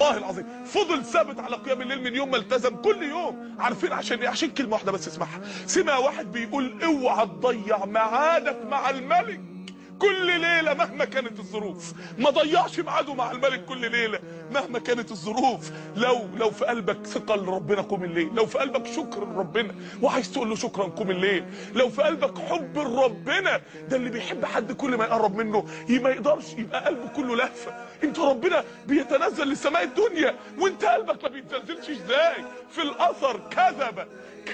والله العظيم فضل ثابت على قيام الليل من يوم ما التزم كل يوم عارفين عشان ايه عشان كلمه واحده بس اسمعها سمع واحد بيقول اوعى تضيع ميعادك مع الملك كل ليله مهما كانت الظروف ما ضيعش ميعاده مع الملك كل ليله مهما كانت الظروف لو لو في قلبك ثقه لربنا قوم الليل لو في قلبك شكر لربنا وعايز تقول له شكرا قوم الليل لو في قلبك حب لربنا ده اللي بيحب حد كل ما يقرب منه ما يقدرش يبقى قلبه كله لهفه انت ربنا بيتنزل لسماء الدنيا وانت قلبك ما بيتنزلش ازاي في الاثر كذب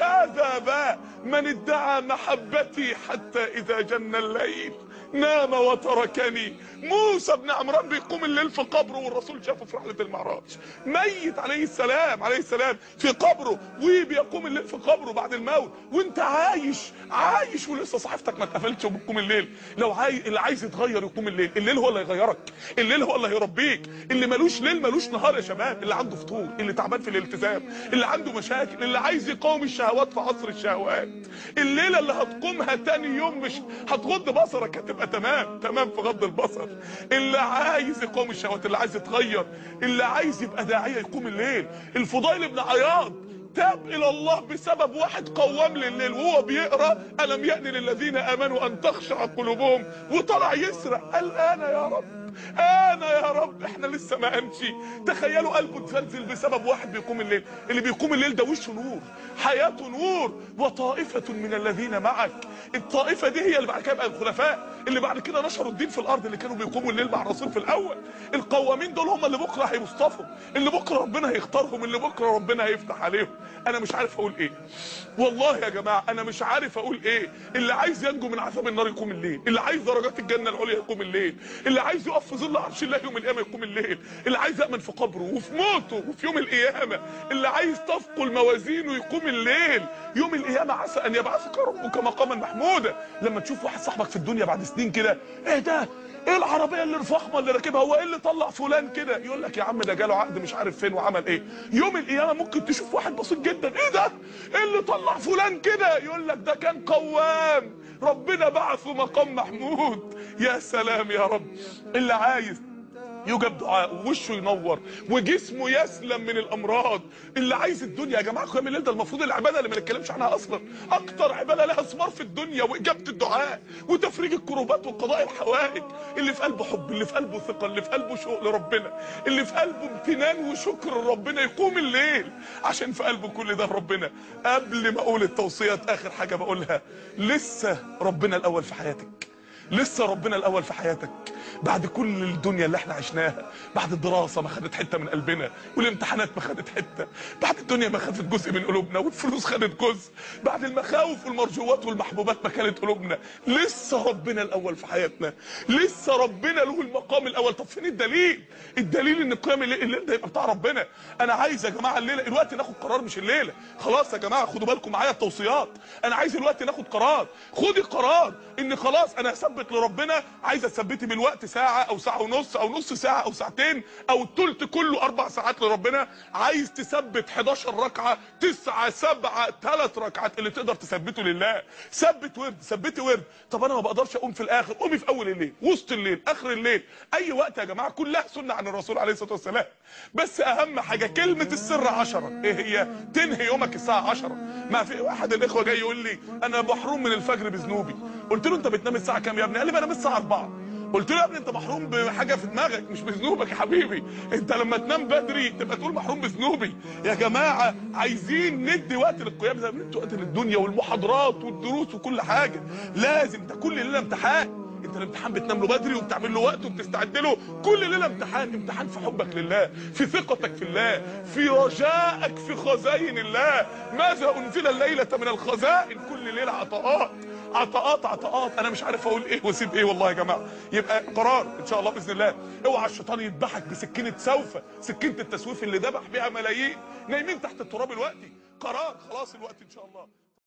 كذب من ادعى محبتي حتى اذا جن الليل نام وتركني موسى بن عمران بيقوم الليل في قبره والرسول شافه في رحله المعراج ميت عليه السلام عليه السلام في قبره وبيقوم الليل في قبره بعد الموت وانت عايش عايش ولسه صحيفتك ما اتقفلتش وبتقوم الليل لو عايز اللي عايز يتغير يقوم الليل الليل هو اللي هيغيرك الليل هو اللي هيربيك اللي ملوش ليل ملوش نهار يا شباب اللي عنده فطور اللي تعبان في الالتزام اللي عنده مشاكل اللي عايز يقاوم الشهوات في عصر الشهوات الليله اللي هتقومها تاني يوم مش هتغض بصرك هتبقى تمام تمام في غض البصر اللي عايز يقاوم الشهوات اللي عايز يتغير اللي عايز يبقى داعيه يقوم الليل الفضيل بن عياض تاب الى الله بسبب واحد قوام لليل وهو بيقرا الم يأن للذين امنوا ان تخشع قلوبهم وطلع يسرق قال انا يا رب انا يا رب احنا لسه ما امشي تخيلوا قلبه اتزلزل بسبب واحد بيقوم الليل اللي بيقوم الليل ده وشه نور حياته نور وطائفة من الذين معك الطائفة دي هي اللي بعد كده بقى الخلفاء اللي بعد كده نشروا الدين في الارض اللي كانوا بيقوموا الليل مع الرسول في الاول القوامين دول هم اللي بكره هيصطفوا اللي بكره ربنا هيختارهم اللي بكره ربنا هيفتح عليهم انا مش عارف اقول ايه والله يا جماعه انا مش عارف اقول ايه اللي عايز ينجو من عذاب النار يقوم الليل اللي عايز درجات الجنه العليا يقوم الليل اللي عايز يقف في ظل عرش الله يوم القيامه يقوم الليل اللي عايز يامن في قبره وفي موته وفي يوم القيامه اللي عايز تثقل موازينه يقوم الليل يوم القيامه عسى ان يبعثك ربك مقاما محمودا لما تشوف واحد صاحبك في الدنيا بعد سنين كده ايه ده ايه العربيه اللي الفخمه اللي راكبها هو ايه اللي طلع فلان كده يقول لك يا عم ده جاله عقد مش عارف فين وعمل ايه يوم القيامه ممكن تشوف واحد بسيط جدا ايه ده ايه اللي طلع فلان كده يقول لك ده كان قوام ربنا بعثه مقام محمود يا سلام يا رب اللي عايز يوجب دعاء ووشه ينور وجسمه يسلم من الامراض اللي عايز الدنيا يا جماعه قيام الليل ده المفروض العباده اللي ما نتكلمش عنها اصلا اكتر عباده لها ثمار في الدنيا واجابه الدعاء وتفريج الكروبات وقضاء الحوائج اللي في قلبه حب اللي في قلبه ثقه اللي في قلبه شوق لربنا اللي في قلبه امتنان وشكر لربنا يقوم الليل عشان في قلبه كل ده ربنا قبل ما اقول التوصيات اخر حاجه بقولها لسه ربنا الاول في حياتك لسه ربنا الاول في حياتك بعد كل الدنيا اللي احنا عشناها بعد الدراسة ما خدت حتة من قلبنا والامتحانات ما خدت حتة بعد الدنيا ما خدت جزء من قلوبنا والفلوس خدت جزء بعد المخاوف والمرجوات والمحبوبات ما كانت قلوبنا لسه ربنا الاول في حياتنا لسه ربنا له المقام الاول طب فين الدليل الدليل ان قيام الليل, الليل ده يبقى بتاع ربنا انا عايز يا جماعه الليله الوقت ناخد قرار مش الليله خلاص يا جماعه خدوا بالكم معايا التوصيات انا عايز الوقت ناخد قرار خدي قرار ان خلاص انا هثبت لربنا عايزه تثبتي بالوقت ساعه او ساعه ونص او نص ساعه او ساعتين او الثلث كله اربع ساعات لربنا عايز تثبت 11 ركعه 9 7 3 ركعات اللي تقدر تثبته لله ثبت ورد ثبتي ورد طب انا ما بقدرش اقوم في الاخر قومي في اول الليل وسط الليل اخر الليل اي وقت يا جماعه كلها سنه عن الرسول عليه الصلاه والسلام بس اهم حاجه كلمه السر 10 ايه هي تنهي يومك الساعه 10 ما في واحد الاخوه جاي يقول لي انا محروم من الفجر بذنوبي قلت له انت بتنام الساعه كام يا ابني قال لي بنام الساعه 4 قلت له يا ابني انت محروم بحاجه في دماغك مش بذنوبك يا حبيبي انت لما تنام بدري تبقى تقول محروم بذنوبي يا جماعه عايزين ندي وقت للقيام زي ما ندي وقت للدنيا والمحاضرات والدروس وكل حاجه لازم ده كل ليله امتحان انت الامتحان بتنام له بدري وبتعمل له وقت وبتستعد له كل ليله امتحان امتحان في حبك لله في ثقتك في الله في رجائك في خزائن الله ماذا انزل الليله من الخزائن كل ليله عطاءات عطاءات عطاءات انا مش عارف اقول ايه واسيب ايه والله يا جماعه يبقى قرار ان شاء الله باذن الله اوعى الشيطان يذبحك بسكينه سوف سكينه التسويف اللي ذبح بيها ملايين نايمين تحت التراب الوقتي قرار خلاص الوقت ان شاء الله